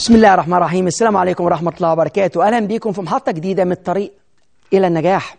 بسم الله الرحمن الرحيم السلام عليكم ورحمة الله وبركاته أهلا بكم في محطة جديدة من الطريق إلى النجاح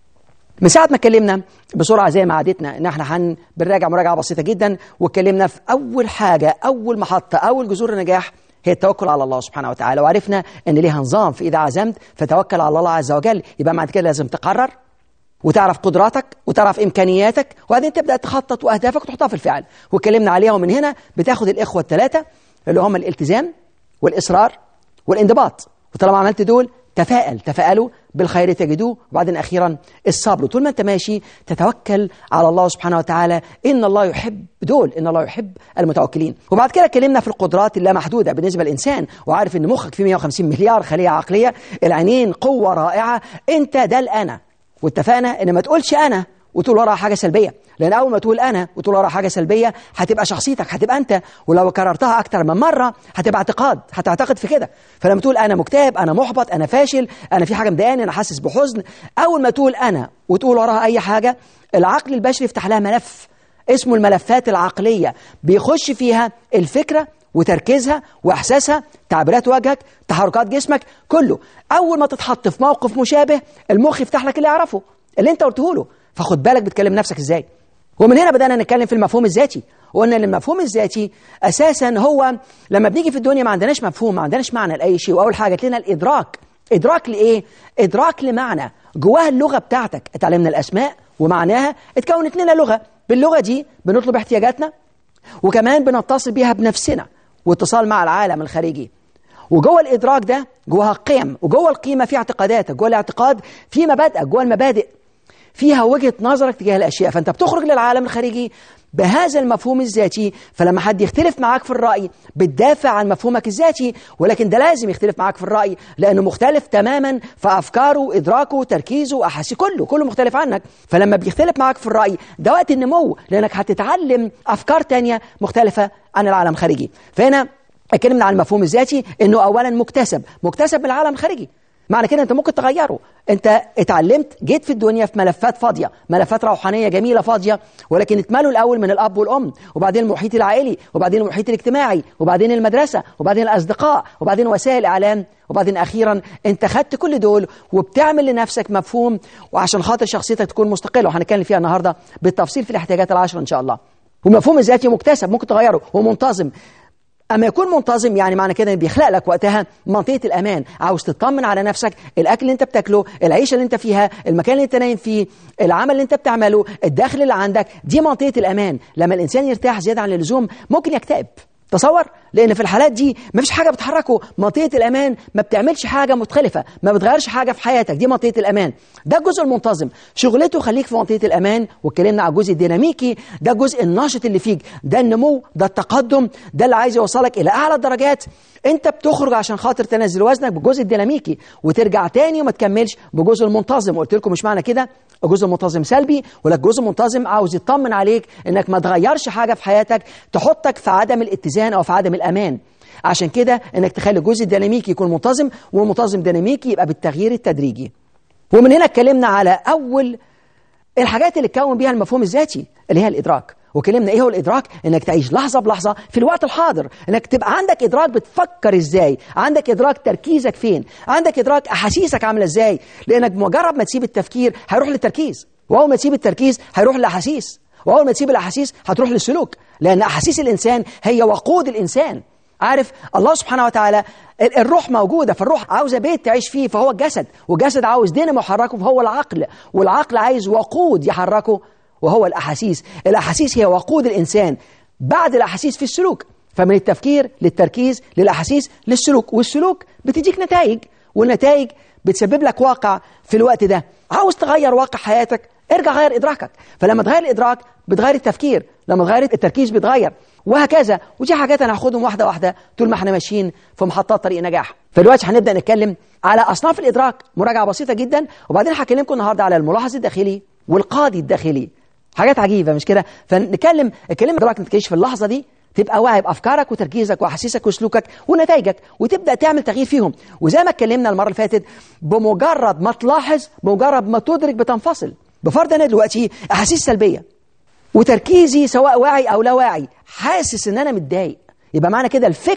من ساعة ما اتكلمنا بسرعة زي ما عادتنا إن احنا هن بنراجع مراجعة بسيطة جدا واتكلمنا في أول حاجة أول محطة أول جذور النجاح هي التوكل على الله سبحانه وتعالى وعرفنا إن ليها نظام في إذا عزمت فتوكل على الله عز وجل يبقى بعد كده لازم تقرر وتعرف قدراتك وتعرف امكانياتك وبعدين تبدا تخطط واهدافك وتحطها في الفعل واتكلمنا عليها ومن هنا بتاخد الاخوه الثلاثه اللي هم الالتزام والاصرار والانضباط وطالما عملت دول تفائل تفائلوا بالخير تجدوه وبعدين اخيرا الصبر طول ما انت ماشي تتوكل على الله سبحانه وتعالى ان الله يحب دول ان الله يحب المتوكلين وبعد كده اتكلمنا في القدرات اللامحدوده بالنسبه للانسان وعارف ان مخك فيه 150 مليار خليه عقليه العينين قوه رائعه انت ده الانا واتفقنا ان ما تقولش انا وتقول وراها حاجه سلبيه لان اول ما تقول انا وتقول وراها حاجه سلبيه هتبقى شخصيتك هتبقى انت ولو كررتها اكتر من مره هتبقى اعتقاد هتعتقد في كده فلما تقول انا مكتئب انا محبط انا فاشل انا في حاجه مضايقاني انا حاسس بحزن اول ما تقول انا وتقول وراها اي حاجه العقل البشري يفتح لها ملف اسمه الملفات العقليه بيخش فيها الفكره وتركيزها واحساسها تعبيرات وجهك تحركات جسمك كله اول ما تتحط في موقف مشابه المخ يفتح لك اللي يعرفه اللي انت قلته له فخد بالك بتكلم نفسك ازاي ومن هنا بدانا نتكلم في المفهوم الذاتي وقلنا ان المفهوم الذاتي اساسا هو لما بنيجي في الدنيا ما عندناش مفهوم ما عندناش معنى لاي شيء واول حاجه لنا الادراك ادراك لايه ادراك لمعنى جواها اللغه بتاعتك اتعلمنا الاسماء ومعناها اتكونت لنا لغه باللغه دي بنطلب احتياجاتنا وكمان بنتصل بيها بنفسنا واتصال مع العالم الخارجي وجوه الادراك ده جواها قيم وجوه القيمه في اعتقاداتك جوه الاعتقاد في مبادئك جوه المبادئ فيها وجهه نظرك تجاه الاشياء فانت بتخرج للعالم الخارجي بهذا المفهوم الذاتي فلما حد يختلف معاك في الراي بتدافع عن مفهومك الذاتي ولكن ده لازم يختلف معاك في الراي لانه مختلف تماما في افكاره وادراكه وتركيزه واحاسيسه كله كله مختلف عنك فلما بيختلف معاك في الراي ده وقت النمو لانك هتتعلم افكار تانية مختلفه عن العالم الخارجي فهنا اتكلمنا عن المفهوم الذاتي انه اولا مكتسب مكتسب من العالم الخارجي معنى كده انت ممكن تغيره انت اتعلمت جيت في الدنيا في ملفات فاضيه ملفات روحانيه جميله فاضيه ولكن اتملوا الاول من الاب والام وبعدين المحيط العائلي وبعدين المحيط الاجتماعي وبعدين المدرسه وبعدين الاصدقاء وبعدين وسائل الاعلام وبعدين اخيرا انت خدت كل دول وبتعمل لنفسك مفهوم وعشان خاطر شخصيتك تكون مستقله وهنتكلم فيها النهارده بالتفصيل في الاحتياجات العشره ان شاء الله ومفهوم الذاتي مكتسب ممكن تغيره ومنتظم اما يكون منتظم يعني معنى كده بيخلق لك وقتها منطقه الامان عاوز تطمن على نفسك الاكل اللي انت بتاكله العيشه اللي انت فيها المكان اللي انت نايم فيه العمل اللي انت بتعمله الدخل اللي عندك دي منطقه الامان لما الانسان يرتاح زياده عن اللزوم ممكن يكتئب تصور لان في الحالات دي ما فيش حاجه بتحركه منطقه الامان ما بتعملش حاجه مختلفه ما بتغيرش حاجه في حياتك دي منطقه الامان ده الجزء المنتظم شغلته خليك في منطقه الامان واتكلمنا على الجزء الديناميكي ده الجزء الناشط اللي فيك ده النمو ده التقدم ده اللي عايز يوصلك الى اعلى الدرجات انت بتخرج عشان خاطر تنزل وزنك بالجزء الديناميكي وترجع تاني وما تكملش بجزء المنتظم قلت لكم مش معنى كده الجزء المنتظم سلبي ولا الجزء المنتظم عاوز يطمن عليك انك ما تغيرش حاجه في حياتك تحطك في عدم الاتزان او في عدم الامان عشان كده انك تخلي الجزء الديناميكي يكون منتظم والمنتظم ديناميكي يبقى بالتغيير التدريجي ومن هنا اتكلمنا على اول الحاجات اللي تكون بيها المفهوم الذاتي اللي هي الادراك وكلمنا ايه هو الادراك انك تعيش لحظه بلحظه في الوقت الحاضر انك تبقى عندك ادراك بتفكر ازاي عندك ادراك تركيزك فين عندك ادراك احاسيسك عامله ازاي لانك مجرد ما تسيب التفكير هيروح للتركيز واول ما تسيب التركيز هيروح للاحاسيس واول ما تسيب الاحاسيس هتروح للسلوك لان احاسيس الانسان هي وقود الانسان عارف الله سبحانه وتعالى الروح موجوده فالروح عاوزه بيت تعيش فيه فهو الجسد والجسد عاوز دينامو يحركه فهو العقل والعقل عايز وقود يحركه وهو الأحاسيس الأحاسيس هي وقود الإنسان بعد الأحاسيس في السلوك فمن التفكير للتركيز للأحاسيس للسلوك والسلوك بتديك نتائج والنتائج بتسبب لك واقع في الوقت ده عاوز تغير واقع حياتك ارجع غير إدراكك فلما تغير الإدراك بتغير التفكير لما تغير التركيز بيتغير وهكذا ودي حاجات انا هاخدهم واحده واحده طول ما احنا ماشيين في محطات طريق نجاح فدلوقتي هنبدا نتكلم على اصناف الادراك مراجعه بسيطه جدا وبعدين هكلمكم النهارده على الملاحظ الداخلي والقاضي الداخلي حاجات عجيبه مش كده فنتكلم الكلمه ادراك انك تعيش في اللحظه دي تبقى واعي بافكارك وتركيزك واحاسيسك وسلوكك ونتائجك وتبدا تعمل تغيير فيهم وزي ما اتكلمنا المره اللي فاتت بمجرد ما تلاحظ بمجرد ما تدرك بتنفصل بفرض انا دلوقتي احاسيس سلبيه وتركيزي سواء واعي او لا واعي حاسس ان انا متضايق يبقى معنى كده الفكره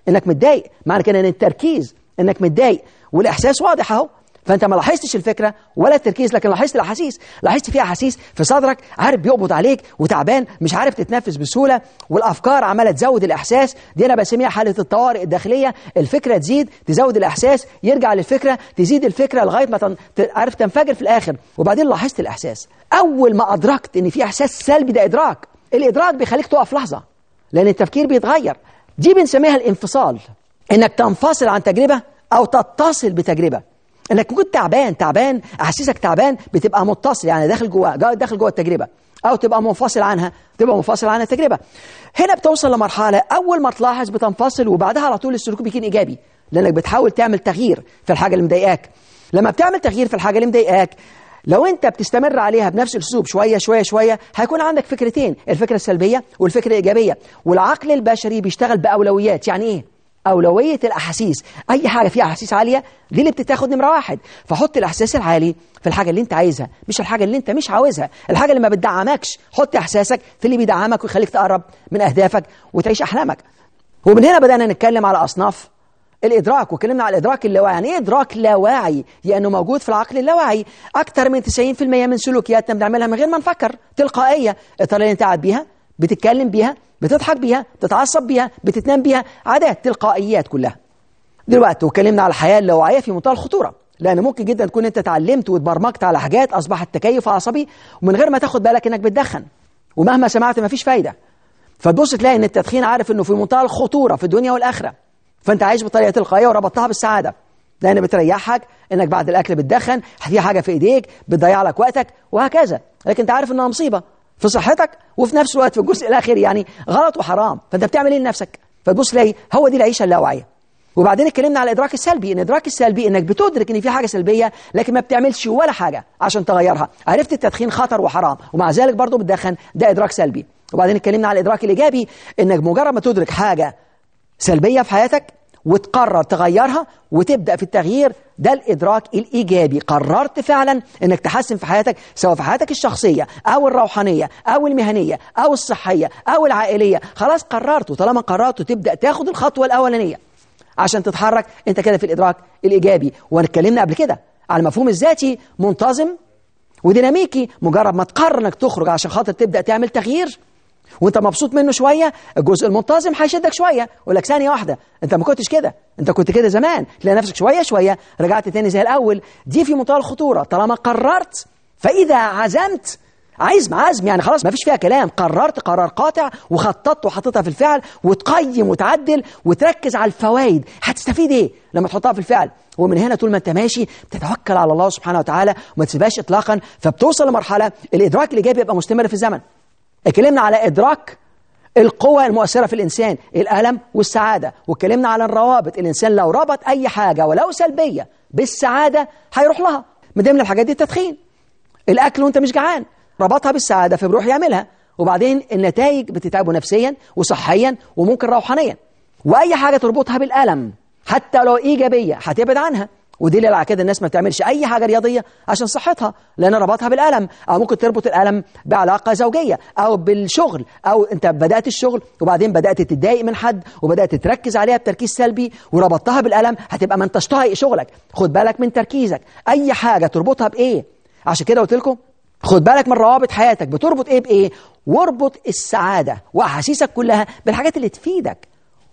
انك متضايق معنى كده ان التركيز انك متضايق والاحساس واضح اهو فانت ما لاحظتش الفكره ولا التركيز لكن لاحظت الاحاسيس لاحظت في احاسيس في صدرك عارف بيقبض عليك وتعبان مش عارف تتنفس بسهوله والافكار عماله تزود الاحساس دي انا بسميها حاله الطوارئ الداخليه الفكره تزيد تزود الاحساس يرجع للفكره تزيد الفكره لغايه ما تن... عارف تنفجر في الاخر وبعدين لاحظت الاحساس اول ما ادركت ان في احساس سلبي ده ادراك الادراك بيخليك تقف لحظه لان التفكير بيتغير دي بنسميها الانفصال انك تنفصل عن تجربه او تتصل بتجربه انك كنت تعبان تعبان احاسيسك تعبان بتبقى متصل يعني داخل جوه داخل جوه التجربه او تبقى منفصل عنها تبقى منفصل عن التجربه هنا بتوصل لمرحله اول ما تلاحظ بتنفصل وبعدها على طول السلوك بيكون ايجابي لانك بتحاول تعمل تغيير في الحاجه اللي مضايقاك لما بتعمل تغيير في الحاجه اللي مضايقاك لو انت بتستمر عليها بنفس الاسلوب شويه شويه شويه هيكون عندك فكرتين الفكره السلبيه والفكره الايجابيه والعقل البشري بيشتغل باولويات يعني ايه أولوية الأحاسيس أي حاجة فيها أحاسيس عالية دي اللي بتتاخد نمرة واحد فحط الإحساس العالي في الحاجة اللي أنت عايزها مش الحاجة اللي أنت مش عاوزها الحاجة اللي ما بتدعمكش حط إحساسك في اللي بيدعمك ويخليك تقرب من أهدافك وتعيش أحلامك ومن هنا بدأنا نتكلم على أصناف الإدراك وكلمنا على الإدراك اللاواعي يعني إيه إدراك لاواعي؟ لأنه موجود في العقل اللاواعي أكثر من 90% من سلوكياتنا بنعملها من غير ما نفكر تلقائية الطريقة اللي أنت قاعد بيها بتتكلم بيها بتضحك بيها بتتعصب بيها بتتنام بيها عادات تلقائيات كلها دلوقتي وكلمنا على الحياة اللاواعية في منتهى الخطورة لأن ممكن جدا تكون أنت اتعلمت واتبرمجت على حاجات أصبحت تكيف عصبي ومن غير ما تاخد بالك إنك بتدخن ومهما سمعت مفيش فايدة فتبص تلاقي إن التدخين عارف إنه في منتهى الخطورة في الدنيا والآخرة فأنت عايش بطريقة تلقائية وربطتها بالسعادة لأن بتريحك إنك بعد الأكل بتدخن في حاجة في إيديك بتضيع لك وقتك وهكذا لكن أنت عارف إنها مصيبة في صحتك وفي نفس الوقت في الجزء الاخير يعني غلط وحرام فانت بتعمل ايه لنفسك فتبص تلاقي هو دي العيشه اللاواعيه وبعدين اتكلمنا على الادراك السلبي ان الادراك السلبي انك بتدرك ان في حاجه سلبيه لكن ما بتعملش ولا حاجه عشان تغيرها عرفت التدخين خطر وحرام ومع ذلك برضه بتدخن ده ادراك سلبي وبعدين اتكلمنا على الادراك الايجابي انك مجرد ما تدرك حاجه سلبيه في حياتك وتقرر تغيرها وتبدأ في التغيير ده الإدراك الإيجابي قررت فعلا أنك تحسن في حياتك سواء في حياتك الشخصية أو الروحانية أو المهنية أو الصحية أو العائلية خلاص قررت وطالما قررت تبدأ تاخد الخطوة الأولانية عشان تتحرك أنت كده في الإدراك الإيجابي واتكلمنا قبل كده على المفهوم الذاتي منتظم وديناميكي مجرد ما تقرر انك تخرج عشان خاطر تبدا تعمل تغيير وانت مبسوط منه شويه الجزء المنتظم هيشدك شويه يقول لك ثانيه واحده انت ما كنتش كده انت كنت كده زمان تلاقي نفسك شويه شويه رجعت تاني زي الاول دي في منتهى الخطوره طالما قررت فاذا عزمت عايز عزم يعني خلاص ما فيش فيها كلام قررت قرار قاطع وخططت وحطيتها في الفعل وتقيم وتعدل وتركز على الفوائد هتستفيد ايه لما تحطها في الفعل ومن هنا طول ما انت ماشي بتتوكل على الله سبحانه وتعالى وما تسيبهاش اطلاقا فبتوصل لمرحله الادراك الايجابي يبقى مستمر في الزمن اتكلمنا على إدراك القوة المؤثرة في الإنسان الألم والسعادة واتكلمنا على الروابط الإنسان لو ربط أي حاجة ولو سلبية بالسعادة هيروح لها من ضمن الحاجات دي التدخين الأكل وأنت مش جعان ربطها بالسعادة فبيروح يعملها وبعدين النتائج بتتعبه نفسيا وصحيا وممكن روحانيا وأي حاجة تربطها بالألم حتى لو إيجابية هتبعد عنها ودي اللي على كده الناس ما بتعملش اي حاجه رياضيه عشان صحتها لان ربطها بالالم او ممكن تربط الالم بعلاقه زوجيه او بالشغل او انت بدات الشغل وبعدين بدات تتضايق من حد وبدات تركز عليها بتركيز سلبي وربطتها بالالم هتبقى ما انتش طايق شغلك خد بالك من تركيزك اي حاجه تربطها بايه عشان كده قلت لكم خد بالك من روابط حياتك بتربط ايه بايه واربط السعاده واحاسيسك كلها بالحاجات اللي تفيدك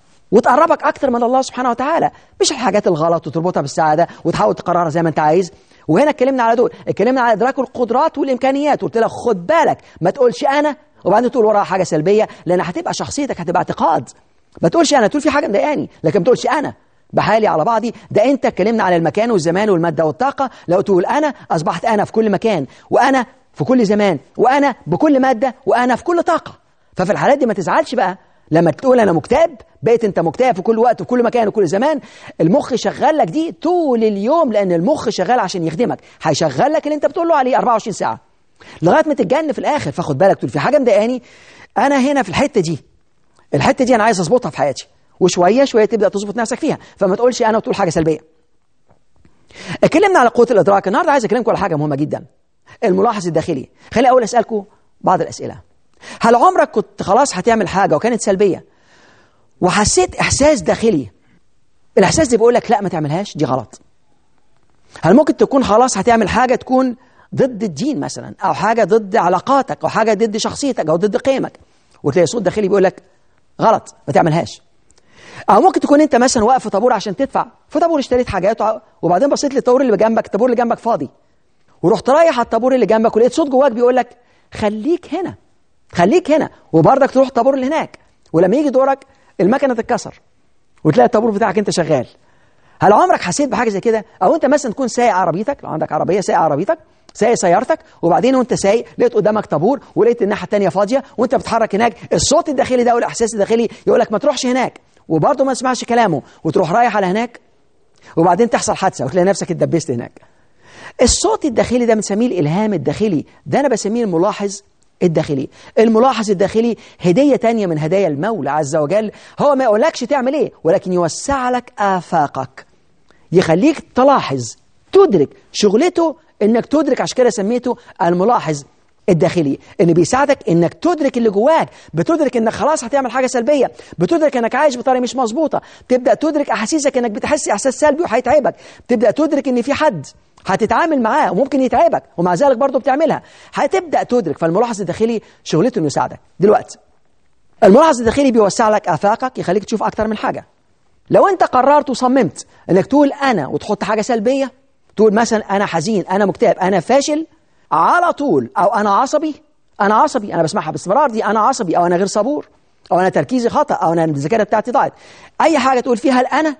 وتقربك اكتر من الله سبحانه وتعالى مش الحاجات الغلط وتربطها بالسعاده وتحاول تقررها زي ما انت عايز وهنا اتكلمنا على دول اتكلمنا على ادراك القدرات والامكانيات قلت لك خد بالك ما تقولش انا وبعدين تقول وراها حاجه سلبيه لان هتبقى شخصيتك هتبقى اعتقاد ما تقولش انا تقول في حاجه مضايقاني لكن ما تقولش انا بحالي على بعضي ده انت اتكلمنا على المكان والزمان والماده والطاقه لو تقول انا اصبحت انا في كل مكان وانا في كل زمان وانا بكل ماده وانا في كل طاقه ففي الحالات دي ما تزعلش بقى لما تقول انا مكتئب بقيت انت مكتئب في كل وقت وفي كل مكان وكل زمان المخ شغال لك دي طول اليوم لان المخ شغال عشان يخدمك هيشغل لك اللي انت بتقول له عليه 24 ساعه لغايه ما تتجن في الاخر فاخد بالك تقول في حاجه مضايقاني انا هنا في الحته دي الحته دي انا عايز اظبطها في حياتي وشويه شويه تبدا تظبط نفسك فيها فما تقولش انا وتقول حاجه سلبيه اتكلمنا على قوه الادراك النهارده عايز اكلمكم على حاجه مهمه جدا الملاحظ الداخلي خلي اول اسالكم بعض الاسئله هل عمرك كنت خلاص هتعمل حاجه وكانت سلبيه وحسيت احساس داخلي الاحساس ده بيقول لك لا ما تعملهاش دي غلط هل ممكن تكون خلاص هتعمل حاجه تكون ضد الدين مثلا او حاجه ضد علاقاتك او حاجه ضد شخصيتك او ضد قيمك وتلاقي صوت داخلي بيقول لك غلط ما تعملهاش او ممكن تكون انت مثلا واقف في طابور عشان تدفع في طابور اشتريت حاجات وبعدين بصيت للطابور اللي جنبك الطابور اللي جنبك فاضي ورحت رايح على الطابور اللي جنبك ولقيت صوت جواك بيقول لك خليك هنا خليك هنا وبرضك تروح الطابور اللي هناك ولما يجي دورك المكنه تتكسر وتلاقي الطابور بتاعك انت شغال هل عمرك حسيت بحاجه زي كده او انت مثلا تكون سايق عربيتك لو عندك عربيه سايق عربيتك سايق سيارتك وبعدين وانت سايق لقيت قدامك طابور ولقيت الناحيه الثانيه فاضيه وانت بتتحرك هناك الصوت الداخلي ده والاحساس الداخلي يقول لك ما تروحش هناك وبرضه ما تسمعش كلامه وتروح رايح على هناك وبعدين تحصل حادثه وتلاقي نفسك اتدبست هناك الصوت الداخلي ده بنسميه الالهام الداخلي ده انا بسميه الملاحظ الداخلي الملاحظ الداخلي هدية تانية من هدايا المولى عز وجل هو ما يقولكش تعمل ايه ولكن يوسع لك آفاقك يخليك تلاحظ تدرك شغلته انك تدرك عشان كده سميته الملاحظ الداخلي اللي بيساعدك انك تدرك اللي جواك بتدرك انك خلاص هتعمل حاجه سلبيه بتدرك انك عايش بطريقه مش مظبوطه تبدا تدرك احاسيسك انك بتحس احساس سلبي وهيتعبك تبدا تدرك ان في حد هتتعامل معاه وممكن يتعبك ومع ذلك برضه بتعملها هتبدا تدرك فالملاحظ الداخلي شغلته انه يساعدك دلوقتي الملاحظ الداخلي بيوسع لك افاقك يخليك تشوف اكتر من حاجه لو انت قررت وصممت انك تقول انا وتحط حاجه سلبيه تقول مثلا انا حزين انا مكتئب انا فاشل على طول او انا عصبي انا عصبي انا بسمعها باستمرار دي انا عصبي او انا غير صبور او انا تركيزي خطا او انا الذاكره بتاعتي ضاعت اي حاجه تقول فيها الانا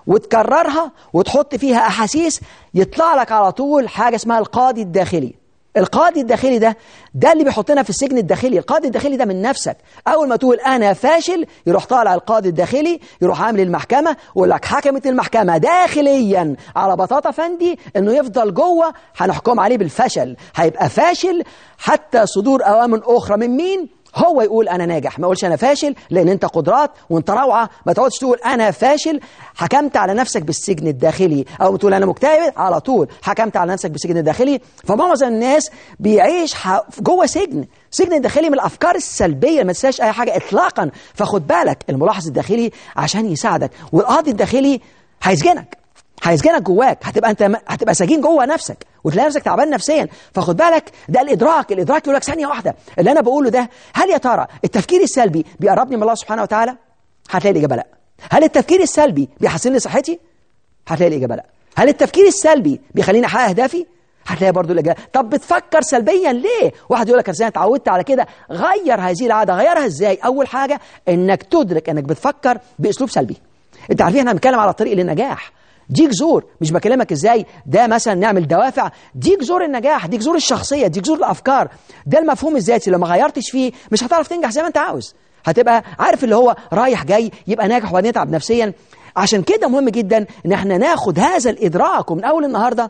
وتكررها وتحط فيها احاسيس يطلع لك على طول حاجه اسمها القاضي الداخلي القاضي الداخلي ده ده اللي بيحطنا في السجن الداخلي القاضي الداخلي ده من نفسك اول ما تقول انا فاشل يروح طالع القاضي الداخلي يروح عامل المحكمه ويقول لك حكمت المحكمه داخليا على بطاطا فندي انه يفضل جوه هنحكم عليه بالفشل هيبقى فاشل حتى صدور اوامر اخرى من مين هو يقول انا ناجح ما يقولش انا فاشل لان انت قدرات وانت روعه ما تقعدش تقول انا فاشل حكمت على نفسك بالسجن الداخلي او تقول انا مكتئب على طول حكمت على نفسك بالسجن الداخلي فمعظم الناس بيعيش جوه سجن سجن الداخلي من الافكار السلبيه ما تنساش اي حاجه اطلاقا فخد بالك الملاحظ الداخلي عشان يساعدك والقاضي الداخلي هيسجنك هيسجنك جواك هتبقى انت هتبقى سجين جوه نفسك وتلاقي نفسك تعبان نفسيا فخد بالك ده الادراك الادراك يقول لك ثانيه واحده اللي انا بقوله ده هل يا ترى التفكير السلبي بيقربني من الله سبحانه وتعالى هتلاقي الاجابه لا هل التفكير السلبي بيحسن لي صحتي هتلاقي الاجابه لا هل التفكير السلبي بيخليني احقق اهدافي هتلاقي برضو الاجابه طب بتفكر سلبيا ليه واحد يقول لك انا اتعودت على كده غير هذه العاده غيرها ازاي اول حاجه انك تدرك انك بتفكر باسلوب سلبي انت عارفين احنا بنتكلم على طريق للنجاح دي جذور مش بكلمك ازاي ده مثلا نعمل دوافع دي جذور النجاح دي جذور الشخصيه دي جذور الافكار ده المفهوم الذاتي لو ما غيرتش فيه مش هتعرف تنجح زي ما انت عاوز هتبقى عارف اللي هو رايح جاي يبقى ناجح وبعدين يتعب نفسيا عشان كده مهم جدا ان احنا ناخد هذا الادراك ومن اول النهارده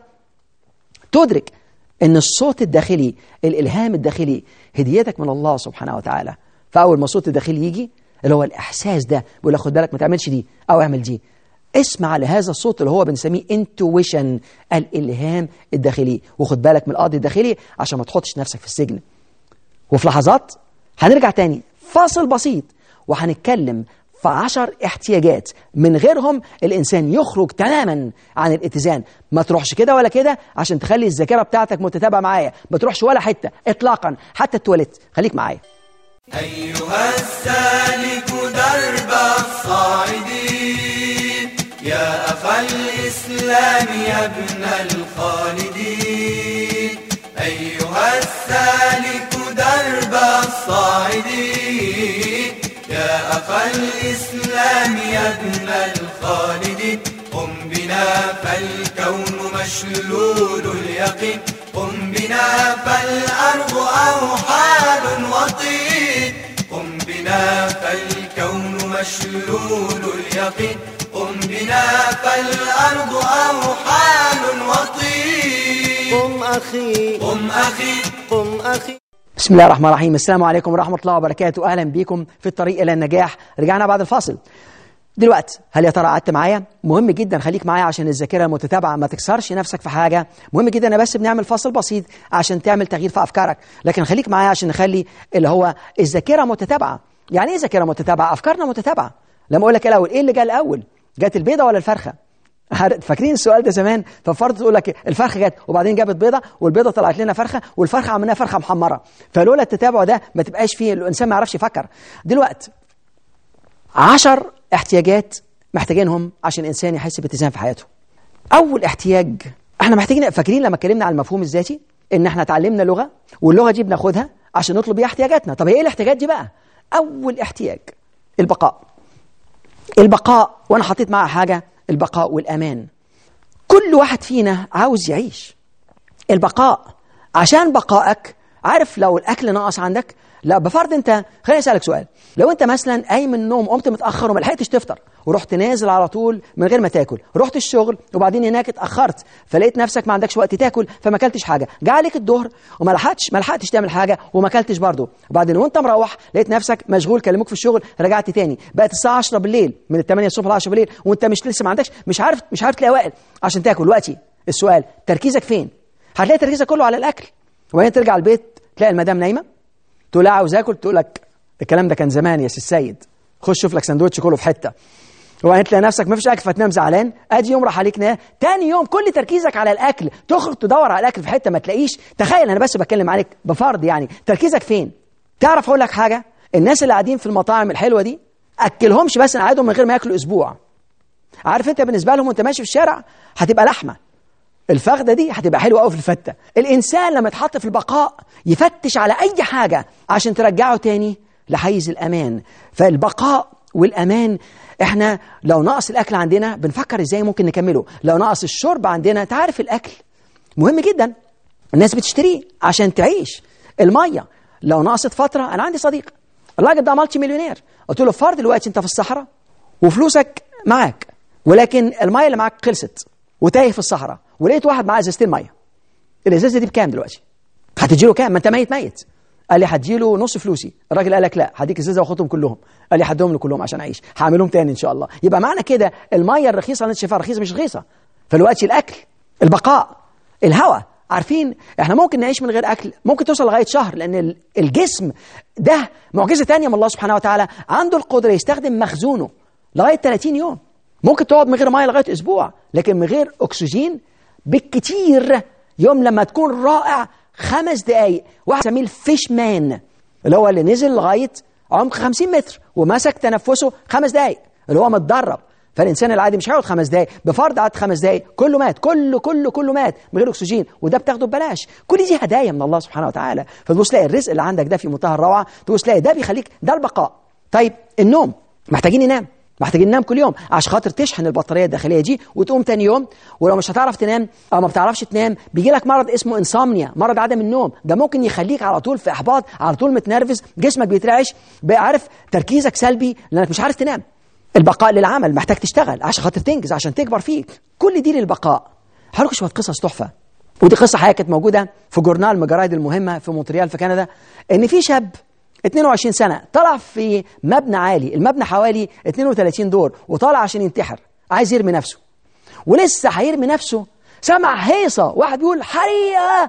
تدرك ان الصوت الداخلي الالهام الداخلي هديتك من الله سبحانه وتعالى فاول ما الصوت الداخلي يجي اللي هو الاحساس ده بيقول لك خد بالك ما تعملش دي او اعمل دي اسمع لهذا الصوت اللي هو بنسميه انتويشن الالهام الداخلي وخد بالك من القاضي الداخلي عشان ما تحطش نفسك في السجن وفي لحظات هنرجع تاني فاصل بسيط وهنتكلم في عشر احتياجات من غيرهم الإنسان يخرج تماما عن الاتزان ما تروحش كده ولا كده عشان تخلي الذاكرة بتاعتك متتابعة معايا ما تروحش ولا حتة إطلاقا حتى التواليت خليك معايا أيها السالك درب الصاعدين يا أخا الإسلام يا ابن الخالدين أيها السالك درب الصاعدين يا أخا الإسلام يا ابن الخالدين قم بنا فالكون مشلول اليقين قم بنا فالأرض أوحال وطين قم بنا فالكون مشلول اليقين قم بنا فالأرض أوحال وطين قم أخي قم أخي قم أخي بسم الله الرحمن الرحيم السلام عليكم ورحمة الله وبركاته أهلا بكم في الطريق إلى النجاح رجعنا بعد الفاصل دلوقتي هل يا ترى قعدت معايا مهم جدا خليك معايا عشان الذاكره متتابعه ما تكسرش نفسك في حاجه مهم جدا انا بس بنعمل فاصل بسيط عشان تعمل تغيير في افكارك لكن خليك معايا عشان نخلي اللي هو الذاكره متتابعه يعني ايه ذاكره متتابعه افكارنا متتابعه لما اقول لك الاول ايه اللي جاء الاول جت البيضه ولا الفرخه عارف- فاكرين السؤال ده زمان ففرض تقول لك الفرخه جت وبعدين جابت بيضه والبيضه طلعت لنا فرخه والفرخه عملناها فرخه محمره فلولا التتابع ده ما تبقاش فيه الانسان ما يعرفش يفكر دلوقتي عشر احتياجات محتاجينهم عشان الانسان يحس باتزان في حياته اول احتياج احنا محتاجين فاكرين لما اتكلمنا عن المفهوم الذاتي ان احنا اتعلمنا لغه واللغه دي بناخدها عشان نطلب بيها احتياجاتنا طب هي ايه الاحتياجات دي بقى اول احتياج البقاء البقاء وانا حطيت معاها حاجه البقاء والامان كل واحد فينا عاوز يعيش البقاء عشان بقائك عارف لو الاكل ناقص عندك لا بفرض انت خليني اسالك سؤال لو انت مثلا قايم من النوم قمت متاخر وما لحقتش تفطر ورحت نازل على طول من غير ما تاكل رحت الشغل وبعدين هناك اتاخرت فلقيت نفسك ما عندكش وقت تاكل فما اكلتش حاجه جه عليك الظهر وما لحقتش ما لحقتش تعمل حاجه وما اكلتش برضه وبعدين وانت مروح لقيت نفسك مشغول كلموك في الشغل رجعت تاني بقت الساعه 10 بالليل من ال 8 الصبح ل 10 بالليل وانت مش لسه ما عندكش مش عارف مش عارف تلاقي وقت عشان تاكل وقتي السؤال تركيزك فين هتلاقي تركيزك كله على الاكل وبعدين ترجع البيت تلاقي المدام نايمه تقول لها عاوز اكل تقول لك الكلام ده كان زمان يا سي السيد خش شوف لك سندوتش كله في حته وبعدين تلاقي نفسك ما فيش اكل فتنام زعلان ادي يوم راح عليك نام تاني يوم كل تركيزك على الاكل تخرج تدور على الاكل في حته ما تلاقيش تخيل انا بس بتكلم عليك بفرض يعني تركيزك فين تعرف اقول لك حاجه الناس اللي قاعدين في المطاعم الحلوه دي اكلهمش بس نقعدهم من غير ما ياكلوا اسبوع عارف انت بالنسبه لهم وانت ماشي في الشارع هتبقى لحمه الفخده دي هتبقى حلوه قوي في الفته الانسان لما يتحط في البقاء يفتش على اي حاجه عشان ترجعه تاني لحيز الامان فالبقاء والامان احنا لو نقص الاكل عندنا بنفكر ازاي ممكن نكمله لو نقص الشرب عندنا تعرف الاكل مهم جدا الناس بتشتريه عشان تعيش الميه لو نقصت فتره انا عندي صديق الراجل ده مالتي مليونير قلت له فرض دلوقتي انت في الصحراء وفلوسك معاك ولكن الميه اللي معاك خلصت وتايه في الصحراء ولقيت واحد معاه ازازتين ميه الازازه دي بكام دلوقتي هتدي له كام ما انت ميت ميت قال لي هدي له نص فلوسي الراجل قال لك لا هديك ازازه واخدهم كلهم قال لي هديهم له كلهم عشان اعيش هعملهم تاني ان شاء الله يبقى معنى كده الميه الرخيصه اللي انت شايفها رخيصه مش رخيصه فالوقت الاكل البقاء الهواء عارفين احنا ممكن نعيش من غير اكل ممكن توصل لغايه شهر لان ال- الجسم ده معجزه تانية من الله سبحانه وتعالى عنده القدره يستخدم مخزونه لغايه 30 يوم ممكن تقعد من غير ميه لغايه اسبوع لكن من غير اكسجين بالكتير يوم لما تكون رائع خمس دقايق واحد سميه الفيش مان اللي هو اللي نزل لغايه عمق 50 متر ومسك تنفسه خمس دقايق اللي هو متدرب فالانسان العادي مش هيقعد خمس دقايق بفرض قعد خمس دقايق كله مات كله كله كله مات من غير اكسجين وده بتاخده ببلاش كل دي هدايا من الله سبحانه وتعالى فتبص تلاقي الرزق اللي عندك ده في منتهى الروعه تبص تلاقي ده بيخليك ده البقاء طيب النوم محتاجين ننام محتاجين ننام كل يوم عشان خاطر تشحن البطاريه الداخليه دي وتقوم تاني يوم ولو مش هتعرف تنام او ما بتعرفش تنام بيجي لك مرض اسمه انسomnia مرض عدم النوم ده ممكن يخليك على طول في احباط على طول متنرفز جسمك بيترعش بقى عارف تركيزك سلبي لانك مش عارف تنام البقاء للعمل محتاج تشتغل عشان خاطر تنجز عشان تكبر فيك كل دي للبقاء هقول لكم شويه قصص تحفه ودي قصه حقيقه كانت موجوده في جورنال من الجرايد المهمه في مونتريال في كندا ان في شاب 22 سنه طلع في مبنى عالي المبنى حوالي 32 دور وطالع عشان ينتحر عايز يرمي نفسه ولسه هيرمي نفسه سمع هيصه واحد بيقول حريقه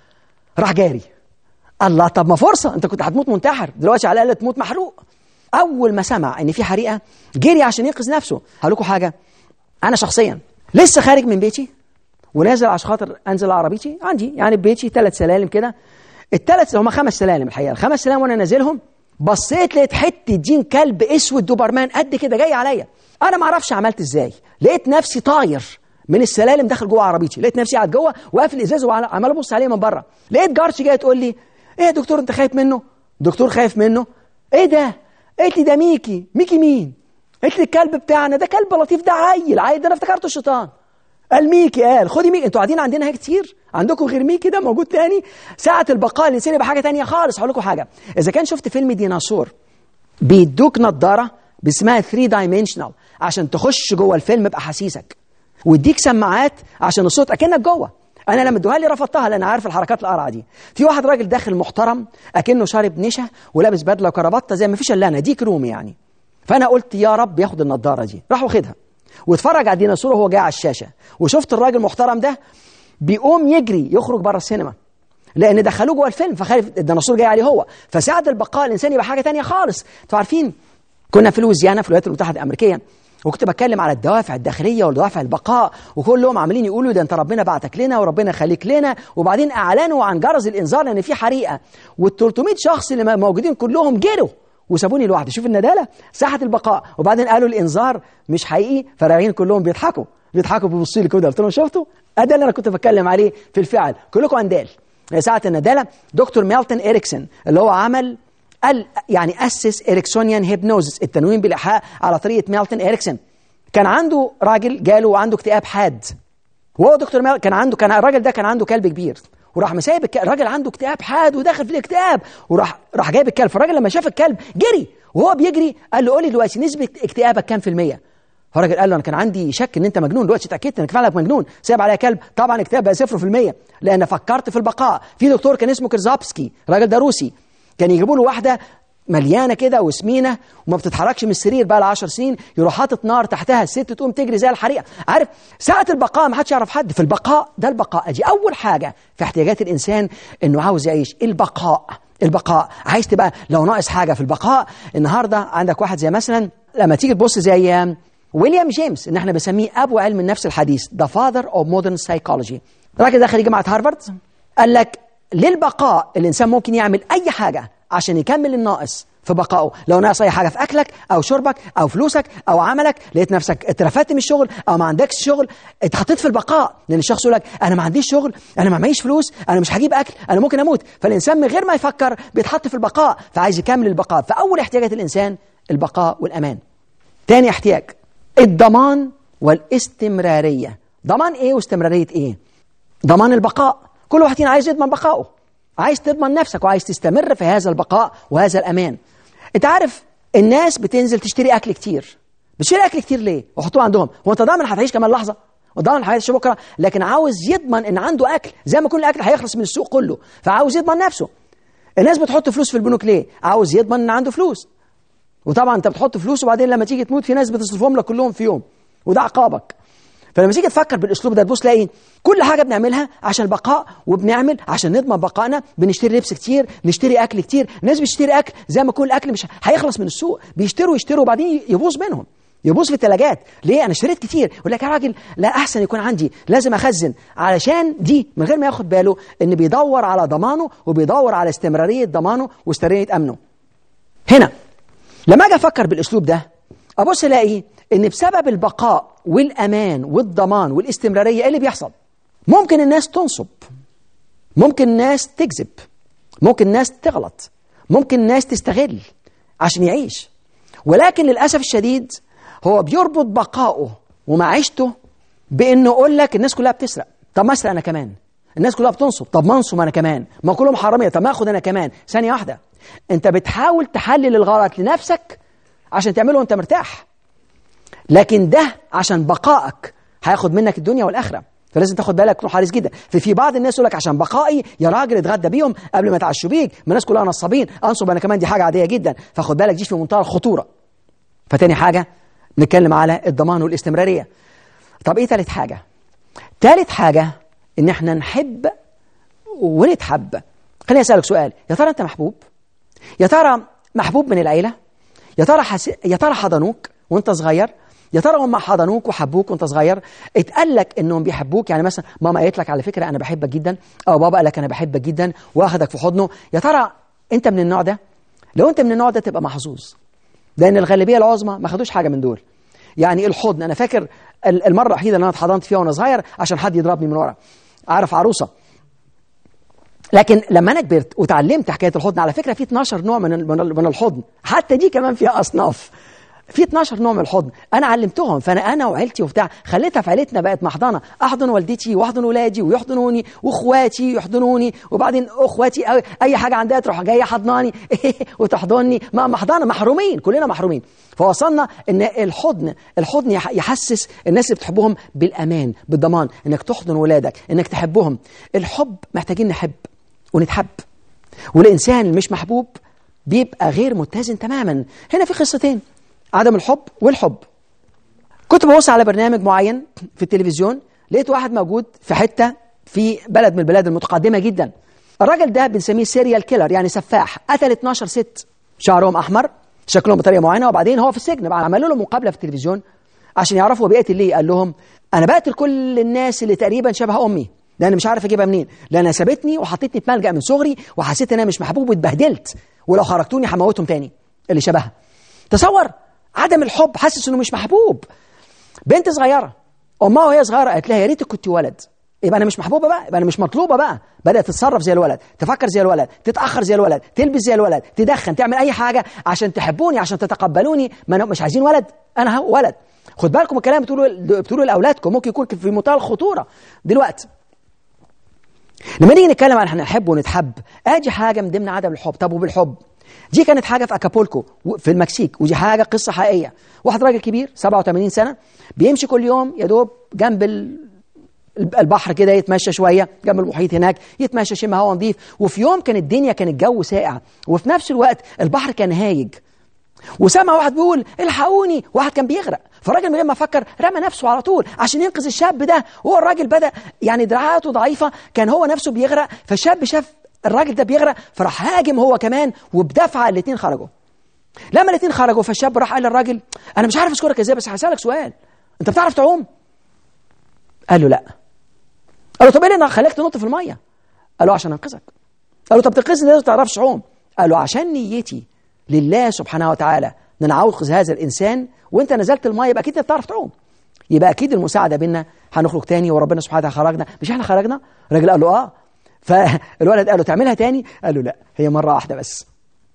راح جاري الله طب ما فرصه انت كنت هتموت منتحر دلوقتي على الاقل تموت محروق اول ما سمع ان في حريقه جري عشان ينقذ نفسه هقول لكم حاجه انا شخصيا لسه خارج من بيتي ونازل عشان خاطر انزل عربيتي عندي يعني بيتي ثلاث سلالم كده الثلاث هم خمس سلالم الحقيقه الخمس سلالم وانا نازلهم بصيت لقيت حته جين كلب اسود دوبرمان قد كده جاي عليا انا ما اعرفش عملت ازاي لقيت نفسي طاير من السلالم داخل جوه عربيتي لقيت نفسي قاعد جوه وقافل الازاز وعمال ابص عليه من بره لقيت جارتي جايه تقول لي ايه يا دكتور انت خايف منه دكتور خايف منه ايه ده قالت لي ده ميكي ميكي مين قالت لي الكلب بتاعنا ده كلب لطيف ده عيل عيل ده انا افتكرته الشيطان قال ميكي قال خدي ميكي انتوا قاعدين عندنا هيك كتير عندكم غير ميكي ده موجود تاني ساعة البقاء الإنسان يبقى حاجة تانية خالص هقول لكم حاجة إذا كان شفت فيلم ديناصور بيدوك نظارة باسمها 3 دايمنشنال عشان تخش جوه الفيلم بأحاسيسك ويديك سماعات عشان الصوت أكنك جوه انا لما ادوها لي رفضتها لان عارف الحركات القرعه دي في واحد راجل داخل محترم اكنه شارب نشا ولابس بدله وكرافته زي ما فيش الا انا ديك رومي يعني فانا قلت يا رب ياخد النضاره دي راح واخدها واتفرج على الديناصور وهو جاي على الشاشه وشفت الراجل المحترم ده بيقوم يجري يخرج بره السينما لان دخلوه جوه الفيلم فخايف الديناصور جاي عليه هو فساعد البقاء الانسان يبقى حاجه تانية خالص انتوا عارفين كنا في لويزيانا في الولايات المتحده الامريكيه وكنت بتكلم على الدوافع الداخليه والدوافع البقاء وكلهم عمالين يقولوا ده انت ربنا بعتك لنا وربنا يخليك لنا وبعدين اعلنوا عن جرس الانذار لان في حريقه وال 300 شخص اللي موجودين كلهم جروا وسابوني لوحدي شوف الندالة ساحة البقاء وبعدين قالوا الإنذار مش حقيقي فراجعين كلهم بيضحكوا بيضحكوا بيبصوا لي كده قلت لهم شفتوا ده اللي أنا كنت بتكلم عليه في الفعل كلكم أندال ساعة الندالة دكتور ميلتون إريكسون اللي هو عمل قال يعني أسس إريكسونيان هيبنوزس التنويم بالإيحاء على طريقة ميلتون إريكسون كان عنده راجل جاله وعنده اكتئاب حاد وهو دكتور ميل كان عنده كان الراجل ده كان عنده كلب كبير وراح مسايب الك... الراجل عنده اكتئاب حاد وداخل في الاكتئاب وراح راح جايب الكلب فالراجل لما شاف الكلب جري وهو بيجري قال له قول لي دلوقتي نسبه اكتئابك كام في الميه فالراجل قال له انا كان عندي شك ان انت مجنون دلوقتي اتاكدت انك فعلا مجنون سايب عليا كلب طبعا اكتئاب بقى 0% لان فكرت في البقاء في دكتور كان اسمه كرزابسكي الراجل ده روسي كان يجيبوا له واحده مليانه كده وسمينه وما بتتحركش من السرير بقى لها 10 سنين يروح حاطط نار تحتها الست تقوم تجري زي الحريقه عارف ساعه البقاء ما حدش يعرف حد في البقاء ده البقاء دي اول حاجه في احتياجات الانسان انه عاوز يعيش البقاء البقاء عايز تبقى لو ناقص حاجه في البقاء النهارده عندك واحد زي مثلا لما تيجي تبص زي ويليام جيمس ان احنا بنسميه ابو علم النفس الحديث ذا فاذر اوف مودرن سايكولوجي الراجل ده خريج جامعه هارفارد قال لك للبقاء الانسان ممكن يعمل اي حاجه عشان يكمل الناقص في بقائه لو ناقص اي حاجه في اكلك او شربك او فلوسك او عملك لقيت نفسك اترفدت من الشغل او ما عندكش شغل اتحطيت في البقاء لان الشخص يقول لك انا ما عنديش شغل انا ما معيش فلوس انا مش هجيب اكل انا ممكن اموت فالانسان من غير ما يفكر بيتحط في البقاء فعايز يكمل البقاء فاول احتياجات الانسان البقاء والامان تاني احتياج الضمان والاستمراريه ضمان ايه واستمراريه ايه ضمان البقاء كل واحد فينا عايز يضمن بقائه عايز تضمن نفسك وعايز تستمر في هذا البقاء وهذا الامان انت عارف الناس بتنزل تشتري اكل كتير بتشتري اكل كتير ليه وحطوه عندهم هو انت ضامن هتعيش كمان لحظه وضامن هتعيش بكره لكن عاوز يضمن ان عنده اكل زي ما يكون الاكل هيخلص من السوق كله فعاوز يضمن نفسه الناس بتحط فلوس في البنوك ليه عاوز يضمن ان عنده فلوس وطبعا انت بتحط فلوس وبعدين لما تيجي تموت في ناس بتصرفهم لك كلهم في يوم وده عقابك فلما تيجي تفكر بالاسلوب ده تبص تلاقي كل حاجه بنعملها عشان البقاء وبنعمل عشان نضمن بقائنا بنشتري لبس كتير نشتري اكل كتير الناس بتشتري اكل زي ما يكون الاكل مش هيخلص من السوق بيشتروا يشتروا وبعدين يبوظ منهم يبوظ في الثلاجات ليه انا اشتريت كتير يقول لك يا راجل لا احسن يكون عندي لازم اخزن علشان دي من غير ما ياخد باله ان بيدور على ضمانه وبيدور على استمراريه ضمانه واستمراريه امنه هنا لما اجي افكر بالاسلوب ده ابص الاقي ان بسبب البقاء والامان والضمان والاستمراريه ايه اللي بيحصل ممكن الناس تنصب ممكن الناس تكذب ممكن الناس تغلط ممكن الناس تستغل عشان يعيش ولكن للاسف الشديد هو بيربط بقائه ومعيشته بانه يقول لك الناس كلها بتسرق طب ما اسرق انا كمان الناس كلها بتنصب طب ما انصب انا كمان ما كلهم حراميه طب ما اخد انا كمان ثانيه واحده انت بتحاول تحلل الغلط لنفسك عشان تعمله وانت مرتاح لكن ده عشان بقائك هياخد منك الدنيا والاخره فلازم تاخد بالك تكون حريص جدا ففي بعض الناس يقول لك عشان بقائي يا راجل اتغدى بيهم قبل ما يتعشوا بيك ما الناس كلها نصابين انصب انا كمان دي حاجه عاديه جدا فخد بالك دي في منتهى الخطوره فتاني حاجه نتكلم على الضمان والاستمراريه طب ايه تالت حاجه تالت حاجه ان احنا نحب ونتحب خليني اسالك سؤال يا ترى انت محبوب يا ترى محبوب من العيله يا ترى حس... يا ترى حضنوك وانت صغير يا ترى هم حضنوك وحبوك وانت صغير اتقال لك انهم بيحبوك يعني مثلا ماما قالت لك على فكره انا بحبك جدا او بابا قال لك انا بحبك جدا واخدك في حضنه يا ترى انت من النوع ده لو انت من النوع ده تبقى محظوظ لان الغالبيه العظمى ما خدوش حاجه من دول يعني الحضن انا فاكر المره الوحيده اللي انا اتحضنت فيها وانا صغير عشان حد يضربني من ورا عارف عروسه لكن لما انا كبرت وتعلمت حكايه الحضن على فكره في 12 نوع من من الحضن حتى دي كمان فيها اصناف في 12 نوع من الحضن انا علمتهم فانا انا وعيلتي وبتاع خليتها في عيلتنا بقت محضنه احضن والدتي واحضن ولادي ويحضنوني واخواتي يحضنوني وبعدين اخواتي أي, اي حاجه عندها تروح جايه حضناني وتحضني ما محضنه محرومين كلنا محرومين فوصلنا ان الحضن الحضن يحسس الناس اللي بتحبهم بالامان بالضمان انك تحضن ولادك انك تحبهم الحب محتاجين نحب ونتحب والانسان اللي مش محبوب بيبقى غير متزن تماما هنا في قصتين عدم الحب والحب كنت ببص على برنامج معين في التلفزيون لقيت واحد موجود في حته في بلد من البلاد المتقدمه جدا الراجل ده بنسميه سيريال كيلر يعني سفاح قتل 12 ست شعرهم احمر شكلهم بطريقه معينه وبعدين هو في السجن بقى عملوا له مقابله في التلفزيون عشان يعرفوا هو بيقتل ليه قال لهم انا بقتل كل الناس اللي تقريبا شبه امي لان مش عارف اجيبها منين لانها سابتني وحطتني في ملجا من صغري وحسيت ان انا مش محبوب واتبهدلت ولو خرجتوني هموتهم تاني اللي شبهها تصور عدم الحب حاسس انه مش محبوب بنت صغيره امها وهي صغيره قالت لها يا ريتك كنت ولد يبقى انا مش محبوبه بقى يبقى انا مش مطلوبه بقى بدات تتصرف زي الولد تفكر زي الولد تتاخر زي الولد تلبس زي الولد تدخن تعمل اي حاجه عشان تحبوني عشان تتقبلوني ما أنا مش عايزين ولد انا هو ولد خد بالكم الكلام بتقولوا بتقولوا لاولادكم ممكن يكون في منتهى الخطوره دلوقتي لما نيجي نتكلم عن احنا نحب ونتحب ادي حاجه من ضمن عدم الحب طب وبالحب دي كانت حاجه في اكابولكو في المكسيك ودي حاجه قصه حقيقيه واحد راجل كبير 87 سنه بيمشي كل يوم يا دوب جنب ال- البحر كده يتمشى شويه جنب المحيط هناك يتمشى يشم هواء نظيف وفي يوم كان الدنيا كان الجو ساقع وفي نفس الوقت البحر كان هايج وسمع واحد بيقول الحقوني واحد كان بيغرق فالراجل من غير ما فكر رمى نفسه على طول عشان ينقذ الشاب ده وهو الراجل بدا يعني دراعاته ضعيفه كان هو نفسه بيغرق فالشاب شاف الراجل ده بيغرق فراح هاجم هو كمان وبدفعه الاثنين خرجوا لما الاثنين خرجوا فالشاب راح قال للراجل انا مش عارف اشكرك ازاي بس هسالك سؤال انت بتعرف تعوم قال له لا قال له طب ايه اللي خلاك تنط في الميه قال له عشان انقذك قال له طب تنقذني ليه ما تعرفش تعوم قال له عشان نيتي لله سبحانه وتعالى ان انا عاوز هذا الانسان وانت نزلت الميه يبقى اكيد انت بتعرف تعوم يبقى اكيد المساعده بينا هنخرج تاني وربنا سبحانه وتعالى خرجنا مش احنا خرجنا الراجل قال له اه فالولد قال له تعملها تاني قال له لا هي مره واحده بس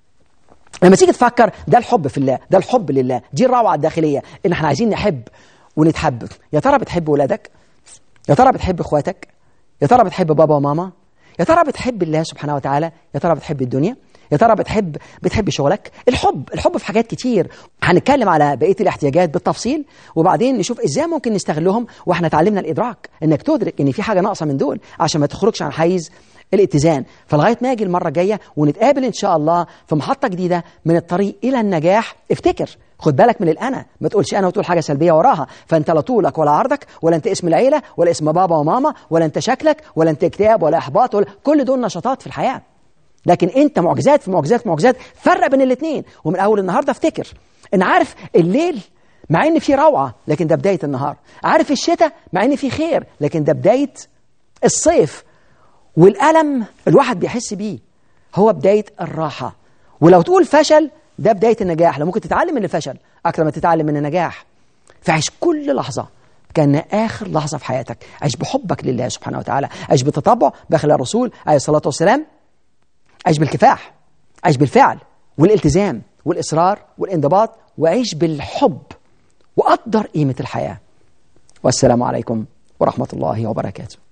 لما تيجي تفكر ده الحب في الله ده الحب لله دي الروعه الداخليه ان احنا عايزين نحب ونتحب يا ترى بتحب ولادك يا ترى بتحب اخواتك يا ترى بتحب بابا وماما يا ترى بتحب الله سبحانه وتعالى يا ترى بتحب الدنيا يا ترى بتحب بتحب شغلك الحب الحب في حاجات كتير هنتكلم على بقيه الاحتياجات بالتفصيل وبعدين نشوف ازاي ممكن نستغلهم واحنا اتعلمنا الادراك انك تدرك ان في حاجه ناقصه من دول عشان ما تخرجش عن حيز الاتزان فلغايه ما اجي المره الجايه ونتقابل ان شاء الله في محطه جديده من الطريق الى النجاح افتكر خد بالك من الانا ما تقولش انا وتقول حاجه سلبيه وراها فانت لا طولك ولا عرضك ولا انت اسم العيله ولا اسم بابا وماما ولا انت شكلك ولا انت اكتئاب ولا احباط ولا كل دول نشاطات في الحياه لكن انت معجزات في معجزات في معجزات فرق بين الاثنين ومن اول النهارده افتكر ان عارف الليل مع ان فيه روعه لكن ده بدايه النهار عارف الشتاء مع ان فيه خير لكن ده بدايه الصيف والالم الواحد بيحس بيه هو بدايه الراحه ولو تقول فشل ده بدايه النجاح لو ممكن تتعلم من الفشل اكتر ما تتعلم من النجاح فعيش كل لحظه كان اخر لحظه في حياتك عيش بحبك لله سبحانه وتعالى عيش بتطبع داخل الرسول عليه الصلاه والسلام عيش بالكفاح عيش بالفعل والالتزام والإصرار والانضباط وعيش بالحب وقدر قيمة الحياة والسلام عليكم ورحمة الله وبركاته